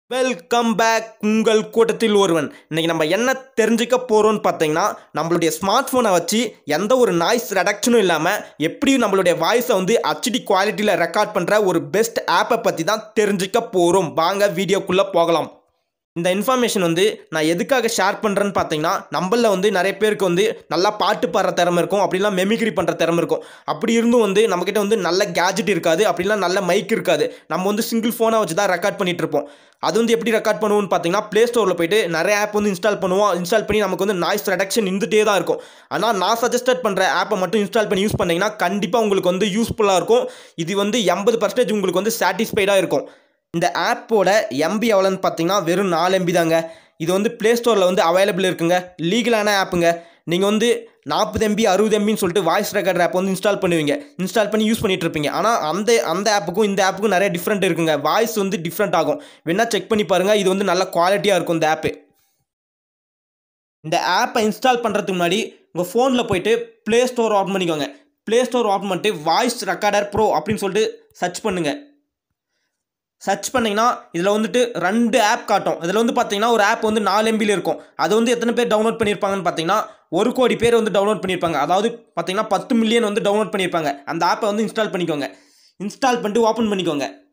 welcome back உங்கள் கூட்டத்தில் ஒருவன் இன்னைக்கு நம்ம என்ன தெரிஞ்சுக்க போகிறோம்னு பார்த்தீங்கன்னா நம்மளுடைய ஸ்மார்ட் ஃபோனை வச்சு எந்த ஒரு நாய்ஸ் ரெடக்ஷனும் இல்லாமல் எப்படி நம்மளுடைய வாய்ஸை வந்து ஹச்டி குவாலிட்டியில் ரெக்கார்ட் பண்ணுற ஒரு பெஸ்ட் ஆப்பை பற்றி தான் தெரிஞ்சுக்க போகிறோம் வாங்க வீடியோக்குள்ளே போகலாம் இந்த இன்ஃபர்மேஷன் வந்து நான் எதுக்காக ஷேர் பண்ணுறேன்னு பார்த்தீங்கன்னா நம்மளில் வந்து நிறைய பேருக்கு வந்து நல்லா பாட்டு பாடுற திறமை இருக்கும் அப்படிலாம் மெமிக்ரி பண்ணுற திறமை இருக்கும் அப்படி இருந்தும் வந்து நம்மக்கிட்ட வந்து நல்ல கேஜெட் இருக்காது அப்படிலாம் நல்ல மைக் இருக்காது நம்ம வந்து சிங்கிள் ஃபோனை வச்சு தான் ரெக்கார்ட் பண்ணிட்டு இருப்போம் அது வந்து எப்படி ரெக்கார்ட் பண்ணுவோம்னு பார்த்தீங்கன்னா ப்ளே ஸ்டோரில் போயிட்டு நிறைய ஆப் வந்து இன்ஸ்டால் பண்ணுவோம் இன்ஸ்டால் பண்ணி நமக்கு வந்து நாய்ஸ் ரெடக்ஷன் இருந்துகிட்டே தான் இருக்கும் ஆனால் நான் சஜஸ்டட் பண்ணுற ஆப்பை மட்டும் இன்ஸ்டால் பண்ணி யூஸ் பண்ணிங்கன்னா கண்டிப்பாக உங்களுக்கு வந்து யூஸ்ஃபுல்லாக இருக்கும் இது வந்து எண்பது பர்சன்டேஜ் உங்களுக்கு வந்து சாட்டிஸ்ஃபைடாக இருக்கும் இந்த ஆப்போட எம்பி எவ்வளோன்னு பார்த்தீங்கன்னா வெறும் நாலு எம்பி தாங்க இது வந்து ப்ளே ஸ்டோரில் வந்து அவைலபிள் இருக்குங்க லீகலான ஆப்புங்க நீங்கள் வந்து நாற்பது எம்பி அறுபது எம்பின்னு சொல்லிட்டு வாய்ஸ் ரெக்கார்டர் ஆப் வந்து இன்ஸ்டால் பண்ணுவீங்க இன்ஸ்டால் பண்ணி யூஸ் பண்ணிட்டு இருப்பீங்க ஆனால் அந்த அந்த ஆப்புக்கும் இந்த ஆப்புக்கும் நிறைய டிஃப்ரெண்ட் இருக்குங்க வாய்ஸ் வந்து டிஃப்ரெண்ட் ஆகும் வேணால் செக் பண்ணி பாருங்கள் இது வந்து நல்ல குவாலிட்டியாக இருக்கும் இந்த ஆப்பு இந்த ஆப்பை இன்ஸ்டால் பண்ணுறதுக்கு முன்னாடி உங்கள் ஃபோனில் போயிட்டு ப்ளே ஸ்டோர் ஓப்பன் பண்ணிக்கோங்க ப்ளே ஸ்டோர் ஓப்பன் பண்ணிட்டு வாய்ஸ் ரெக்கார்டர் ப்ரோ அப்படின்னு சொல்லிட்டு சர்ச் பண்ணுங்கள் சர்ச் பண்ணிங்கன்னா இதில் வந்துட்டு ரெண்டு ஆப் காட்டும் இதில் வந்து பார்த்தீங்கன்னா ஒரு ஆப் வந்து நாலு எம்பியில் இருக்கும் அது வந்து எத்தனை பேர் டவுன்லோட் பண்ணியிருப்பாங்கன்னு பார்த்தீங்கன்னா ஒரு கோடி பேர் வந்து டவுன்லோட் பண்ணியிருப்பாங்க அதாவது பார்த்தீங்கன்னா பத்து மில்லியன் வந்து டவுன்லோட் பண்ணியிருப்பாங்க அந்த ஆப்பை வந்து இன்ஸ்டால் பண்ணிக்கோங்க இன்ஸ்டால் பண்ணிட்டு ஓப்பன் பண்ணிக்கோங்க